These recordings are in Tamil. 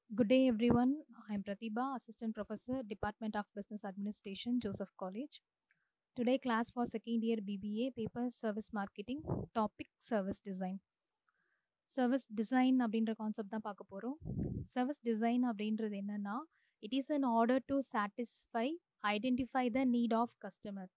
Good day, everyone. I'm Pratibha, Assistant Professor, Department of Business Administration, Joseph College. Today, class for second year BBA, paper Service Marketing, topic Service Design. Service design அப்படின்ற கான்செப்ட் தான் பார்க்க போகிறோம் சர்வீஸ் டிசைன் அப்படின்றது என்னன்னா it is an order to satisfy identify the need of customer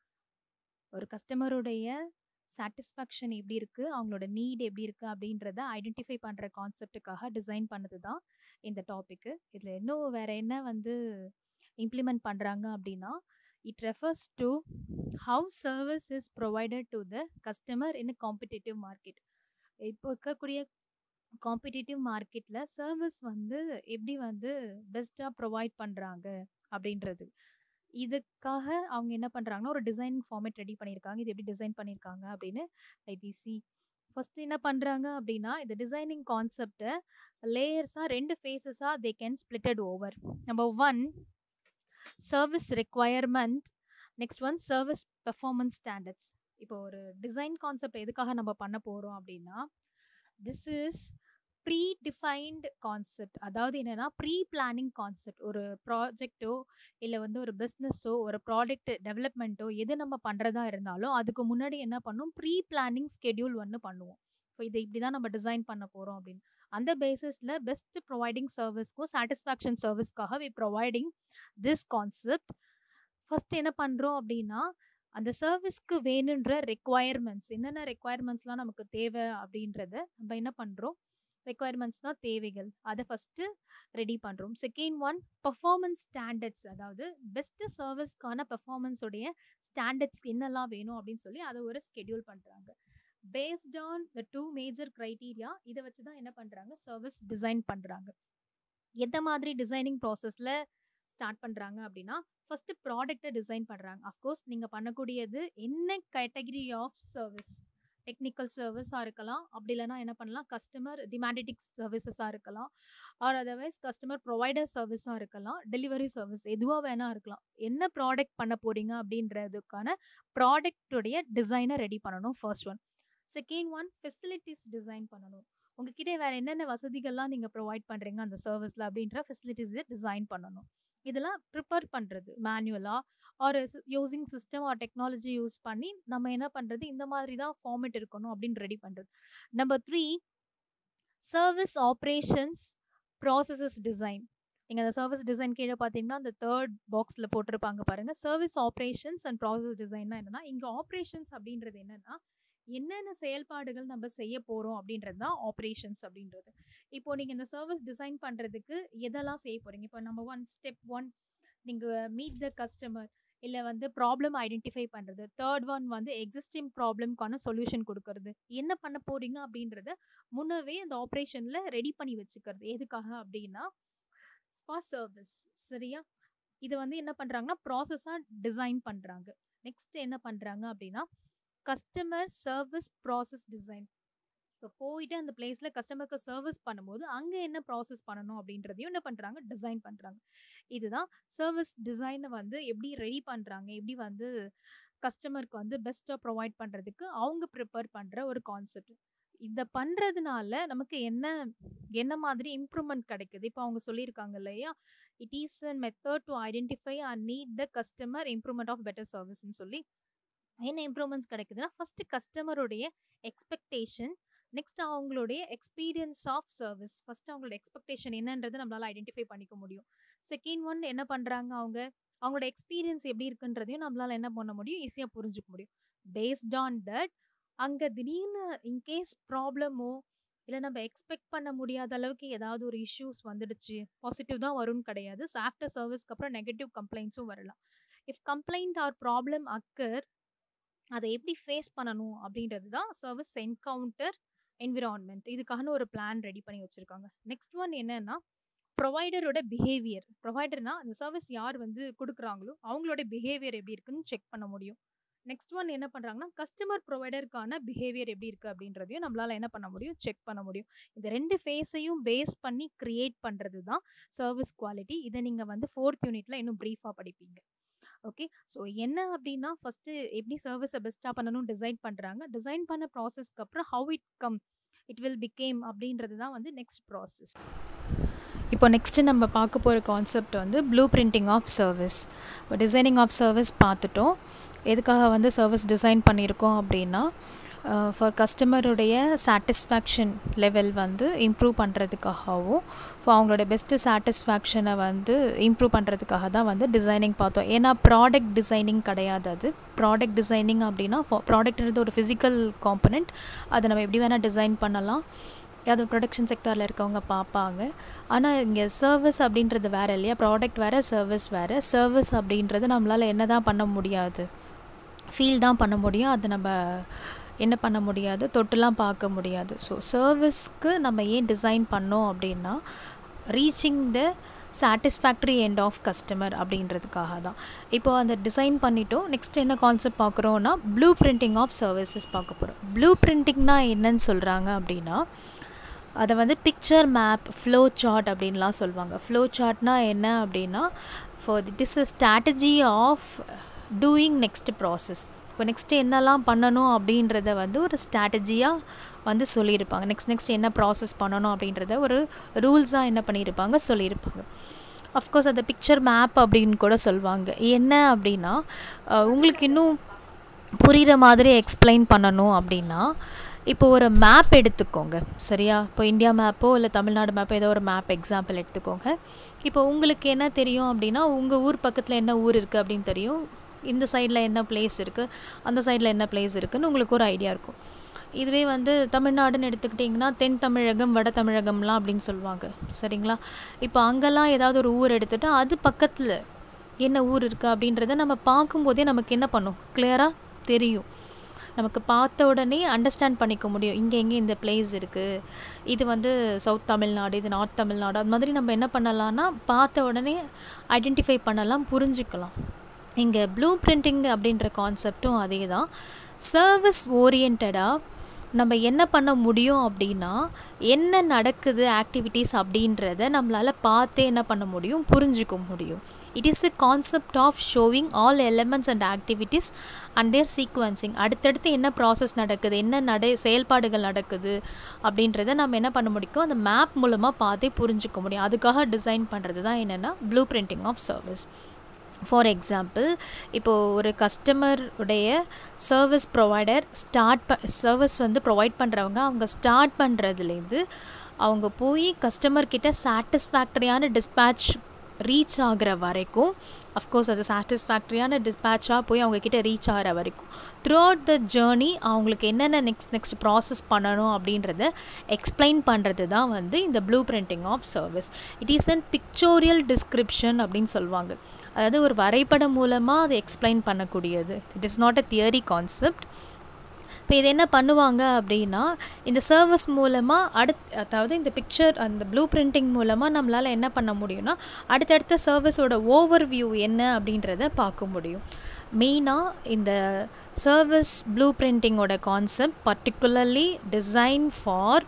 ஒரு கஸ்டமருடைய சாட்டிஸ்ஃபேக்ஷன் எப்படி இருக்குது அவங்களோட நீட் எப்படி இருக்குது அப்படின்றத ஐடென்டிஃபை பண்ணுற கான்செப்டுக்காக டிசைன் பண்ணது தான் இந்த டாப்பிக்கு இதில் இன்னும் வேறு என்ன வந்து இம்ப்ளிமெண்ட் பண்ணுறாங்க அப்படின்னா it refers to how service is provided to the customer in competitive market இப்போ இருக்கக்கூடிய காம்படிட்டிவ் மார்க்கெட்டில் சர்வீஸ் வந்து எப்படி வந்து பெஸ்ட்டாக ப்ரொவைட் பண்ணுறாங்க அப்படின்றது இதுக்காக அவங்க என்ன பண்ணுறாங்கன்னா ஒரு டிசைனிங் ஃபார்மேட் ரெடி பண்ணியிருக்காங்க இது எப்படி டிசைன் பண்ணியிருக்காங்க அப்படின்னு ஐடிசி ஃபஸ்ட்டு என்ன பண்ணுறாங்க அப்படின்னா இந்த டிசைனிங் கான்செப்டை லேயர்ஸாக ரெண்டு ஃபேஸஸாக they can splitted over number one service requirement next one service performance standards இப்போ ஒரு டிசைன் கான்செப்ட் எதுக்காக நம்ம பண்ண போகிறோம் அப்படின்னா this is predefined concept அதாவது என்னென்னா ப்ரீ பிளானிங் கான்செப்ட் ஒரு ப்ராஜெக்டோ இல்லை வந்து ஒரு பிஸ்னஸோ ஒரு ப்ராடக்ட் டெவலப்மெண்ட்டோ எது நம்ம பண்ணுறதா இருந்தாலும் அதுக்கு முன்னாடி என்ன பண்ணும் ப்ரீ பிளானிங் ஸ்கெடியூல் ஒன்று பண்ணுவோம் ஸோ இதை இப்படி தான் நம்ம டிசைன் பண்ண போகிறோம் அப்படின்னு அந்த பேசிஸில் பெஸ்ட் ப்ரொவைடிங் சர்வீஸ்க்கும் சாட்டிஸ்ஃபேக்ஷன் சர்வீஸ்க்காக we providing this concept first என்ன பண்ணுறோம் அப்படின்னா அந்த சர்வீஸ்க்கு வேணுன்ற ரெக்குவயர்மெண்ட்ஸ் என்னென்ன ரெக்குவயர்மெண்ட்ஸ்லாம் நமக்கு தேவை அப்படின்றத நம்ம என்ன பண்ணுறோம் ரெக்குவயர்மெண்ட்ஸ் தான் தேவைகள் அதை ஃபஸ்ட்டு ரெடி பண்ணுறோம் செகண்ட் ஒன் பர்ஃபார்மன்ஸ் ஸ்டாண்டர்ட்ஸ் அதாவது பெஸ்ட்டு சர்வீஸ்க்கான பர்ஃபார்மன்ஸோடைய ஸ்டாண்டர்ட்ஸ் என்னெல்லாம் வேணும் அப்படின்னு சொல்லி அதை ஒரு ஸ்கெடியூல் பண்ணுறாங்க based on the two major criteria இதை வச்சு தான் என்ன பண்ணுறாங்க சர்வீஸ் டிசைன் பண்ணுறாங்க எந்த மாதிரி டிசைனிங் ப்ராசஸில் ஸ்டார்ட் பண்ணுறாங்க அப்படின்னா ஃபஸ்ட்டு ப்ராடக்ட்டை டிசைன் பண்ணுறாங்க அஃப்கோர்ஸ் நீங்கள் பண்ணக்கூடியது என்ன கேட்டகிரி ஆஃப் சர்வீஸ் டெக்னிக்கல் சர்வீஸாக இருக்கலாம் அப்படி இல்லைனா என்ன பண்ணலாம் கஸ்டமர் டிமாண்டடிக் சர்வீசஸாக இருக்கலாம் ஆர் அதர்வைஸ் கஸ்டமர் ப்ரொவைடர் சர்வீஸாக இருக்கலாம் டெலிவரி சர்வீஸ் எதுவாக வேணால் இருக்கலாம் என்ன ப்ராடக்ட் பண்ண போகிறீங்க அப்படின்றதுக்கான ப்ராடக்டுடைய டிசைனை ரெடி பண்ணணும் first one second one facilities design பண்ணணும் உங்ககிட்ட வேறு என்னென்ன வசதிகள்லாம் நீங்கள் ப்ரொவைட் பண்ணுறீங்க அந்த சர்வீஸில் அப்படின்ற ஃபெசிலிட்டிஸை டிசைன் பண்ணணும் இதெல்லாம் ப்ரிப்பேர் பண்ணுறது மேனுவலாக or using system or technology use பண்ணி நம்ம என்ன பண்ணுறது இந்த மாதிரி தான் ஃபார்மேட் இருக்கணும் அப்படின்னு ரெடி பண்ணுறது number three service operations processes design நீங்கள் அந்த சர்வீஸ் டிசைன் கீழே பார்த்தீங்கன்னா அந்த தேர்ட் பாக்ஸில் போட்டிருப்பாங்க பாருங்கள் சர்வீஸ் ஆப்ரேஷன்ஸ் அண்ட் ப்ராசஸ் டிசைன்னா என்னென்னா இங்கே ஆப்ரேஷன்ஸ் அப்படின்றது என்னென்னா என்னென்ன செயல்பாடுகள் நம்ம செய்ய போகிறோம் அப்படின்றது தான் ஆப்ரேஷன்ஸ் அப்படின்றது இப்போ நீங்கள் இந்த சர்வீஸ் டிசைன் பண்ணுறதுக்கு எதெல்லாம் செய்ய போகிறீங்க இப்போ நம்ம ஒன் ஸ்டெப் ஒன் நீங்கள் மீட் த கஸ்டமர் இல்லை வந்து ப்ராப்ளம் ஐடென்டிஃபை பண்ணுறது தேர்ட் ஒன் வந்து எக்ஸிஸ்டிங் ப்ராப்ளம்க்கான சொல்யூஷன் கொடுக்கறது என்ன பண்ண போகிறீங்க அப்படின்றத முன்னவே அந்த ஆப்ரேஷனில் ரெடி பண்ணி வச்சுக்கிறது எதுக்காக அப்படின்னா ஸ்பா சர்வீஸ் சரியா இது வந்து என்ன பண்ணுறாங்கன்னா ப்ராசஸாக டிசைன் பண்ணுறாங்க நெக்ஸ்ட் என்ன பண்ணுறாங்க அப்படின்னா கஸ்டமர் சர்வீஸ் ப்ராசஸ் டிசைன் இப்போ போயிட்டு அந்த பிளேஸில் கஸ்டமருக்கு சர்வீஸ் பண்ணும்போது அங்கே என்ன ப்ராசஸ் பண்ணணும் அப்படின்றதையும் என்ன பண்ணுறாங்க டிசைன் பண்ணுறாங்க இதுதான் சர்வீஸ் டிசைனை வந்து எப்படி ரெடி பண்ணுறாங்க எப்படி வந்து கஸ்டமருக்கு வந்து பெஸ்ட்டாக ப்ரொவைட் பண்ணுறதுக்கு அவங்க ப்ரிப்பேர் பண்ணுற ஒரு கான்செப்ட் இதை பண்ணுறதுனால நமக்கு என்ன என்ன மாதிரி இம்ப்ரூவ்மெண்ட் கிடைக்குது இப்போ அவங்க சொல்லியிருக்காங்க இல்லையா it is a method to identify and need the customer improvement of better சர்வீஸ்னு சொல்லி என்ன இம்ப்ரூவ்மெண்ட்ஸ் கிடைக்குதுன்னா ஃபஸ்ட்டு கஸ்டமருடைய எக்ஸ்பெக்டேஷன் நெக்ஸ்ட் அவங்களுடைய எக்ஸ்பீரியன்ஸ் ஆஃப் சர்வீஸ் ஃபஸ்ட்டு அவங்களோட எக்ஸ்பெக்டேஷன் என்னன்றதை நம்மளால் ஐடென்டிஃபை பண்ணிக்க முடியும் செகண்ட் ஒன் என்ன பண்ணுறாங்க அவங்க அவங்களோட எக்ஸ்பீரியன்ஸ் எப்படி இருக்குன்றதையும் நம்மளால் என்ன பண்ண முடியும் ஈஸியாக புரிஞ்சுக்க முடியும் பேஸ்ட் ஆன் தட் அங்கே திடீர்னு இன்கேஸ் ப்ராப்ளமோ இல்லை நம்ம எக்ஸ்பெக்ட் பண்ண முடியாத அளவுக்கு ஏதாவது ஒரு இஷ்யூஸ் வந்துடுச்சு பாசிட்டிவ் தான் வரும்னு கிடையாது ஆஃப்டர் சர்வீஸ்க்கு அப்புறம் நெகட்டிவ் கம்ப்ளைண்ட்ஸும் வரலாம் if complaint or problem occur அதை எப்படி ஃபேஸ் பண்ணணும் அப்படின்றது தான் சர்வீஸ் என்கவுண்டர் என்விரான்மெண்ட் இதுக்கான ஒரு பிளான் ரெடி பண்ணி வச்சுருக்காங்க நெக்ஸ்ட் ஒன் என்னன்னா ப்ரொவைடரோட பிஹேவியர் ப்ரொவைடர்னா அந்த சர்வீஸ் யார் வந்து கொடுக்குறாங்களோ அவங்களோட பிஹேவியர் எப்படி இருக்குன்னு செக் பண்ண முடியும் நெக்ஸ்ட் ஒன் என்ன பண்ணுறாங்கன்னா கஸ்டமர் ப்ரொவைடருக்கான பிஹேவியர் எப்படி இருக்குது அப்படின்றதையும் நம்மளால் என்ன பண்ண முடியும் செக் பண்ண முடியும் இந்த ரெண்டு ஃபேஸையும் பேஸ் பண்ணி க்ரியேட் பண்ணுறது தான் சர்வீஸ் குவாலிட்டி இதை நீங்கள் வந்து ஃபோர்த் யூனிட்டில் இன்னும் ப்ரீஃபாக படிப்பீங்க ஓகே ஸோ என்ன அப்படின்னா ஃபஸ்ட்டு எப்படி சர்வீஸை பெஸ்ட்டாக பண்ணணும் டிசைன் பண்ணுறாங்க டிசைன் பண்ண ப்ராசஸ்க்கு அப்புறம் how it come it will become அப்படின்றது தான் வந்து நெக்ஸ்ட் ப்ராசஸ் இப்போ நெக்ஸ்ட்டு நம்ம பார்க்க போகிற கான்செப்ட் வந்து ப்ளூ பிரிண்டிங் ஆஃப் சர்வீஸ் இப்போ டிசைனிங் ஆஃப் சர்வீஸ் பார்த்துட்டோம் எதுக்காக வந்து சர்வீஸ் டிசைன் பண்ணியிருக்கோம் அப்படின்னா ஃபார் கஸ்டமருடைய சாட்டிஸ்ஃபேக்ஷன் லெவல் வந்து இம்ப்ரூவ் பண்ணுறதுக்காகவும் ஸோ அவங்களோட பெஸ்ட்டு சாட்டிஸ்ஃபேக்ஷனை வந்து இம்ப்ரூவ் பண்ணுறதுக்காக தான் வந்து டிசைனிங் பார்த்தோம் ஏன்னா ப்ராடக்ட் டிசைனிங் கிடையாது அது ப்ராடக்ட் டிசைனிங் அப்படின்னா ப்ராடக்ட்ன்றது ஒரு ஃபிசிக்கல் காம்பனண்ட் அதை நம்ம எப்படி வேணால் டிசைன் பண்ணலாம் அது ப்ரொடக்ஷன் செக்டாரில் இருக்கவங்க பார்ப்பாங்க ஆனால் இங்கே சர்வீஸ் அப்படின்றது வேறு இல்லையா ப்ராடக்ட் வேறு சர்வீஸ் வேறு சர்வீஸ் அப்படின்றது நம்மளால் என்ன தான் பண்ண முடியாது ஃபீல் தான் பண்ண முடியும் அது நம்ம என்ன பண்ண முடியாது தொட்டுலாம் பார்க்க முடியாது ஸோ சர்வீஸ்க்கு நம்ம ஏன் டிசைன் பண்ணோம் அப்படின்னா reaching the satisfactory end of customer அப்படின்றதுக்காக தான் இப்போ அந்த டிசைன் பண்ணிட்டோம் நெக்ஸ்ட் என்ன கான்செப்ட் பார்க்குறோன்னா ப்ளூ பிரிண்டிங் ஆஃப் சர்வீசஸ் பார்க்க போகிறோம் ப்ளூ பிரிண்டிங்னா என்னன்னு சொல்கிறாங்க அப்படின்னா அதை வந்து பிக்சர் மேப் ஃப்ளோ சார்ட் அப்படின்லாம் சொல்லுவாங்க ஃப்ளோ சார்ட்னா என்ன அப்படின்னா for this is strategy of doing next process இப்போ நெக்ஸ்ட்டு என்னெல்லாம் பண்ணணும் அப்படின்றத வந்து ஒரு ஸ்ட்ராட்டஜியாக வந்து சொல்லியிருப்பாங்க நெக்ஸ்ட் நெக்ஸ்ட் என்ன ப்ராசஸ் பண்ணணும் அப்படின்றத ஒரு ரூல்ஸாக என்ன பண்ணியிருப்பாங்க சொல்லியிருப்பாங்க அஃப்கோர்ஸ் அதை பிக்சர் மேப் அப்படின்னு கூட சொல்லுவாங்க என்ன அப்படின்னா உங்களுக்கு இன்னும் புரிகிற மாதிரி எக்ஸ்பிளைன் பண்ணணும் அப்படின்னா இப்போ ஒரு மேப் எடுத்துக்கோங்க சரியா இப்போ இந்தியா மேப்போ இல்லை தமிழ்நாடு மேப்போ ஏதோ ஒரு மேப் எக்ஸாம்பிள் எடுத்துக்கோங்க இப்போ உங்களுக்கு என்ன தெரியும் அப்படின்னா உங்கள் ஊர் பக்கத்தில் என்ன ஊர் இருக்குது அப்படின்னு தெரியும் இந்த சைடில் என்ன பிளேஸ் இருக்குது அந்த சைடில் என்ன பிளேஸ் இருக்குதுன்னு உங்களுக்கு ஒரு ஐடியா இருக்கும் இதுவே வந்து தமிழ்நாடுன்னு எடுத்துக்கிட்டிங்கன்னா தென் தமிழகம் வட தமிழகம்லாம் அப்படின்னு சொல்லுவாங்க சரிங்களா இப்போ அங்கெல்லாம் ஏதாவது ஒரு ஊர் எடுத்துகிட்டு அது பக்கத்தில் என்ன ஊர் இருக்குது அப்படின்றத நம்ம பார்க்கும்போதே நமக்கு என்ன பண்ணும் கிளியராக தெரியும் நமக்கு பார்த்த உடனே அண்டர்ஸ்டாண்ட் பண்ணிக்க முடியும் இங்கே எங்கே இந்த பிளேஸ் இருக்குது இது வந்து சவுத் தமிழ்நாடு இது நார்த் தமிழ்நாடு அது மாதிரி நம்ம என்ன பண்ணலான்னா பார்த்த உடனே ஐடென்டிஃபை பண்ணலாம் புரிஞ்சுக்கலாம் இங்கே ப்ளூ பிரிண்டிங் அப்படின்ற கான்செப்டும் அதே தான் சர்வீஸ் ஓரியன்டாக நம்ம என்ன பண்ண முடியும் அப்படின்னா என்ன நடக்குது ஆக்டிவிட்டீஸ் அப்படின்றத நம்மளால் பார்த்தே என்ன பண்ண முடியும் புரிஞ்சிக்க முடியும் it is a concept of showing all elements and activities and their sequencing அடுத்தடுத்து என்ன ப்ராசஸ் நடக்குது என்ன நடை செயல்பாடுகள் நடக்குது அப்படின்றத நம்ம என்ன பண்ண முடியும் அந்த மேப் மூலமாக பார்த்தே புரிஞ்சிக்க முடியும் அதுக்காக டிசைன் பண்ணுறது தான் என்னென்னா blue printing of service for example இப்போது ஒரு கஸ்டமர் உடைய சர்வீஸ் ப்ரொவைடர் ஸ்டார்ட் ப சர்வீஸ் வந்து ப்ரொவைட் பண்ணுறவங்க அவங்க ஸ்டார்ட் பண்ணுறதுலேருந்து அவங்க போய் கஸ்டமர்கிட்ட சாட்டிஸ்ஃபேக்டரியான டிஸ்பேட்ச் ரீச் ஆகிற வரைக்கும் அஃப்கோர்ஸ் அது சாட்டிஸ்ஃபேக்டரியான டிஸ்பேட்சாக போய் அவங்கக்கிட்ட ரீச் ஆகிற வரைக்கும் த்ரூ அவுட் த ஜேர்னி அவங்களுக்கு என்னென்ன நெக்ஸ்ட் நெக்ஸ்ட் ப்ராசஸ் பண்ணணும் அப்படின்றத எக்ஸ்பிளைன் பண்ணுறது தான் வந்து இந்த blue printing of service it is an pictorial description அப்படின்னு சொல்லுவாங்க அதாவது ஒரு வரைபடம் மூலமாக அதை எக்ஸ்பிளைன் பண்ணக்கூடியது it is not a theory concept இப்போ இது என்ன பண்ணுவாங்க அப்படின்னா இந்த சர்வீஸ் மூலமாக அடுத் அதாவது இந்த பிக்சர் அந்த ப்ளூ பிரிண்டிங் மூலமாக நம்மளால் என்ன பண்ண முடியும்னா அடுத்தடுத்த சர்வீஸோட ஓவர் வியூ என்ன அப்படின்றத பார்க்க முடியும் மெயினாக இந்த சர்வீஸ் ப்ளூ பிரிண்டிங்கோட concept particularly design for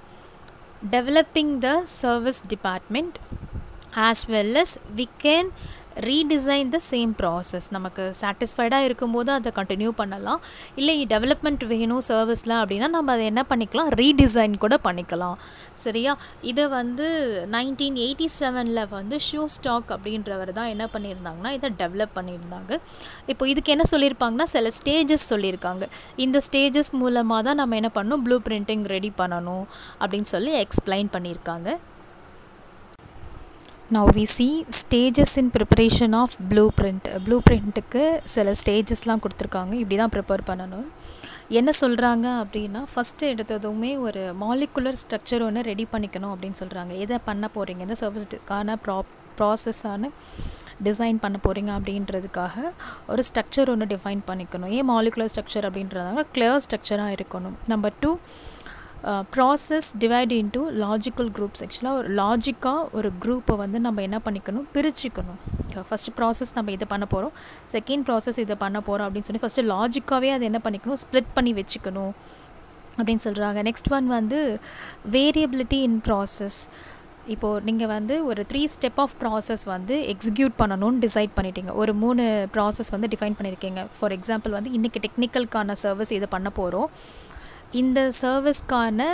developing the service department as well as we can redesign the same process நமக்கு சாட்டிஸ்ஃபைடாக இருக்கும்போது அதை கண்டினியூ பண்ணலாம் இல்லை டெவலப்மெண்ட் வேணும் சர்வீஸில் அப்படின்னா நம்ம அதை என்ன பண்ணிக்கலாம் ரீடிசைன் கூட பண்ணிக்கலாம் சரியா இதை வந்து நைன்டீன் எயிட்டி செவனில் வந்து ஷூ ஸ்டாக் அப்படின்றவர் தான் என்ன பண்ணியிருந்தாங்கன்னா இதை டெவலப் பண்ணியிருந்தாங்க இப்போ இதுக்கு என்ன சொல்லியிருப்பாங்கன்னா சில ஸ்டேஜஸ் சொல்லியிருக்காங்க இந்த ஸ்டேஜஸ் மூலமாக தான் நம்ம என்ன பண்ணணும் ப்ளூ பிரிண்டிங் ரெடி பண்ணணும் அப்படின்னு சொல்லி எக்ஸ்பிளைன் பண்ணியிருக்காங்க now we see stages in preparation of blue print blue பிரிண்ட்டுக்கு சில ஸ்டேஜஸ்லாம் கொடுத்துருக்காங்க இப்படி தான் ப்ரிப்பேர் பண்ணணும் என்ன சொல்கிறாங்க அப்படின்னா ஃபஸ்ட்டு எடுத்ததுமே ஒரு மாலிகுலர் ஸ்ட்ரக்சர் ஒன்று ரெடி பண்ணிக்கணும் அப்படின்னு சொல்கிறாங்க எதை பண்ண போகிறீங்க எந்த சர்வீஸ்க்கான ப்ரா ப்ராசஸான டிசைன் பண்ண போகிறீங்க அப்படின்றதுக்காக ஒரு ஸ்ட்ரக்சர் ஒன்று டிஃபைன் பண்ணிக்கணும் ஏன் மாலிகுலர் ஸ்ட்ரக்சர் அப்படின்றதாங்க கிளியர் ஸ்ட்ரக்சராக இருக்கணும் number two process divide into logical groups ஆக்சுவலாக ஒரு லாஜிக்காக ஒரு குரூப்பை வந்து நம்ம என்ன பண்ணிக்கணும் பிரிச்சுக்கணும் ஃபஸ்ட்டு ப்ராசஸ் நம்ம இதை பண்ண போகிறோம் செகண்ட் ப்ராசஸ் இதை பண்ண போகிறோம் அப்படின்னு சொல்லி ஃபஸ்ட்டு லாஜிக்காகவே அதை என்ன பண்ணிக்கணும் ஸ்ப்ளிட் பண்ணி வச்சுக்கணும் அப்படின்னு சொல்கிறாங்க நெக்ஸ்ட் ஒன் வந்து வேரியபிலிட்டி இன் ப்ராசஸ் இப்போது நீங்கள் வந்து ஒரு த்ரீ ஸ்டெப் ஆஃப் ப்ராசஸ் வந்து எக்ஸிக்யூட் பண்ணணும்னு டிசைட் பண்ணிட்டீங்க ஒரு மூணு ப்ராசஸ் வந்து டிஃபைன் பண்ணியிருக்கீங்க ஃபார் எக்ஸாம்பிள் வந்து இன்றைக்கி டெக்னிக்கலுக்கான சர்வீஸ் இதை பண்ண போகிறோம் இந்த சர்வீஸ்க்கான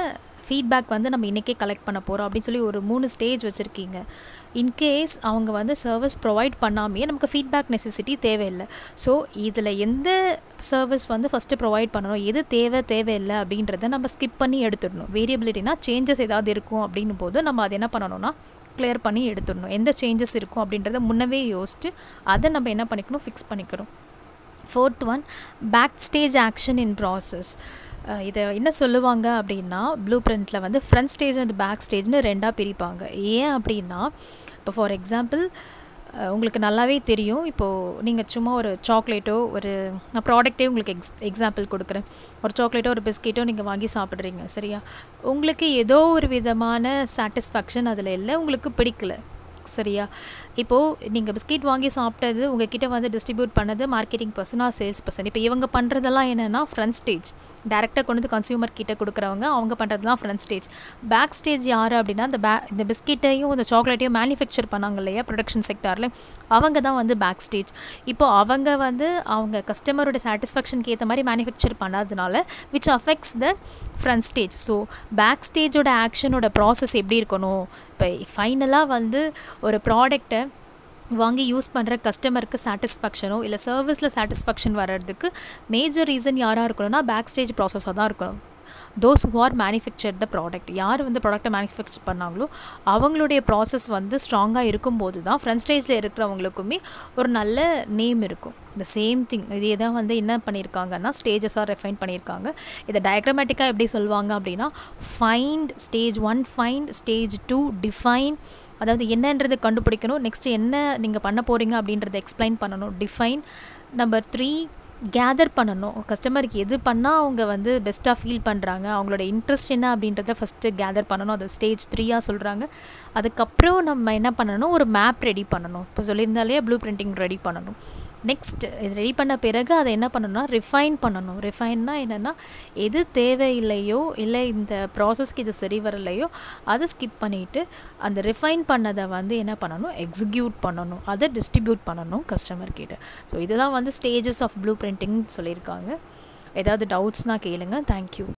ஃபீட்பேக் வந்து நம்ம இன்றைக்கே கலெக்ட் பண்ண போகிறோம் அப்படின்னு சொல்லி ஒரு மூணு ஸ்டேஜ் வச்சுருக்கீங்க இன்கேஸ் அவங்க வந்து சர்வீஸ் ப்ரொவைட் பண்ணாமையே நமக்கு ஃபீட்பேக் நெசசிட்டி தேவையில்லை ஸோ இதில் எந்த சர்வீஸ் வந்து ஃபஸ்ட்டு ப்ரொவைட் பண்ணணும் எது தேவை தேவையில்லை அப்படின்றத நம்ம ஸ்கிப் பண்ணி எடுத்துடணும் வேரியபிலிட்டினா சேஞ்சஸ் ஏதாவது இருக்கும் அப்படின்னும் போது நம்ம அதை என்ன பண்ணணும்னா கிளியர் பண்ணி எடுத்துடணும் எந்த சேஞ்சஸ் இருக்கும் அப்படின்றத முன்னவே யோசிச்சு அதை நம்ம என்ன பண்ணிக்கணும் ஃபிக்ஸ் பண்ணிக்கிறோம் fourth one back stage action in process இதை என்ன சொல்லுவாங்க அப்படின்னா ப்ளூ பிரிண்டில் வந்து ஃப்ரண்ட் ஸ்டேஜ் அண்ட் பேக் ஸ்டேஜ்னு ரெண்டாக பிரிப்பாங்க ஏன் அப்படின்னா இப்போ ஃபார் எக்ஸாம்பிள் உங்களுக்கு நல்லாவே தெரியும் இப்போது நீங்கள் சும்மா ஒரு சாக்லேட்டோ ஒரு நான் ப்ராடக்ட்டே உங்களுக்கு எக்ஸ் எக்ஸாம்பிள் கொடுக்குறேன் ஒரு சாக்லேட்டோ ஒரு பிஸ்கெட்டோ நீங்கள் வாங்கி சாப்பிட்றீங்க சரியா உங்களுக்கு ஏதோ ஒரு விதமான சாட்டிஸ்ஃபேக்ஷன் அதில் இல்லை உங்களுக்கு பிடிக்கல சரியா இப்போது நீங்கள் பிஸ்கெட் வாங்கி சாப்பிட்டது உங்ககிட்ட வந்து டிஸ்ட்ரிபியூட் பண்ணது marketing person or sales person இப்போ இவங்க பண்ணுறதெல்லாம் என்னென்னா ஃப்ரண்ட் ஸ்டேஜ் டேரெக்டாக கொண்டு வந்து கன்சியூமர் கிட்ட கொடுக்குறவங்க அவங்க பண்ணுறதுலாம் ஃப்ரண்ட் ஸ்டேஜ் பேக் ஸ்டேஜ் யார் அப்படின்னா இந்த பே இந்த பிஸ்கெட்டையும் இந்த சாக்லேட்டையும் மேனுஃபேக்சர் பண்ணாங்க இல்லையா ப்ரொடக்ஷன் செக்டாரில் அவங்க தான் வந்து பேக் ஸ்டேஜ் இப்போ அவங்க வந்து அவங்க கஸ்டமரோட சாட்டிஸ்ஃபேக்ஷனுக்கு ஏற்ற மாதிரி மேனுஃபேக்சர் பண்ணாதனால which affects the front stage so back ஸ்டேஜோட ஆக்ஷனோட ப்ராசஸ் எப்படி இருக்கணும் இப்போ ஃபைனலாக வந்து ஒரு ப்ராடக்டை வாங்கி யூஸ் பண்ணுற கஸ்டமருக்கு சாட்டிஸ்ஃபேக்ஷனோ இல்லை சர்வீஸில் சாட்டிஸ்ஃபேக்ஷன் வர்றதுக்கு மேஜர் ரீசன் யாராக இருக்கணும்னா பேக் ஸ்டேஜ் ப்ராசஸாக தான் இருக்கணும் those who are manufacture the product யார் வந்து ப்ராடக்ட்டை மேனுஃபேக்சர் பண்ணாங்களோ அவங்களுடைய ப்ராசஸ் வந்து ஸ்ட்ராங்காக இருக்கும்போது தான் ஃப்ரண்ட் ஸ்டேஜில் இருக்கிறவங்களுக்குமே ஒரு நல்ல நேம் இருக்கும் இந்த சேம் திங் இதே தான் வந்து என்ன பண்ணியிருக்காங்கன்னா ஸ்டேஜஸாக ரெஃபைன் பண்ணியிருக்காங்க இதை டயக்ராமேட்டிக்காக எப்படி சொல்லுவாங்க அப்படின்னா find stage one find stage two define அதாவது என்னன்றது கண்டுபிடிக்கணும் நெக்ஸ்ட்டு என்ன நீங்கள் பண்ண போகிறீங்க அப்படின்றத எக்ஸ்பிளைன் பண்ணணும் டிஃபைன் நம்பர் த்ரீ கேதர் பண்ணணும் கஸ்டமருக்கு எது பண்ணால் அவங்க வந்து பெஸ்ட்டாக ஃபீல் பண்ணுறாங்க அவங்களோட இன்ட்ரெஸ்ட் என்ன அப்படின்றத ஃபஸ்ட்டு கேதர் பண்ணணும் அது ஸ்டேஜ் த்ரீயாக சொல்கிறாங்க அதுக்கப்புறம் நம்ம என்ன பண்ணணும் ஒரு மேப் ரெடி பண்ணணும் இப்போ சொல்லியிருந்தாலே ப்ளூ பிரிண்டிங் ரெடி பண்ணணும் நெக்ஸ்ட் இது ரெடி பண்ண பிறகு அதை என்ன பண்ணணும்னா ரிஃபைன் பண்ணணும் ரிஃபைன்னா என்னென்னா எது தேவையில்லையோ இல்லை இந்த ப்ராசஸ்க்கு இது சரி வரலையோ அதை ஸ்கிப் பண்ணிவிட்டு அந்த ரிஃபைன் பண்ணதை வந்து என்ன பண்ணணும் எக்ஸிக்யூட் பண்ணணும் அதை டிஸ்ட்ரிபியூட் பண்ணணும் கஸ்டமர் கிட்ட ஸோ இதுதான் வந்து ஸ்டேஜஸ் ஆஃப் ப்ளூ பிரிண்டிங்னு சொல்லியிருக்காங்க ஏதாவது டவுட்ஸ்னால் கேளுங்க தேங்க்யூ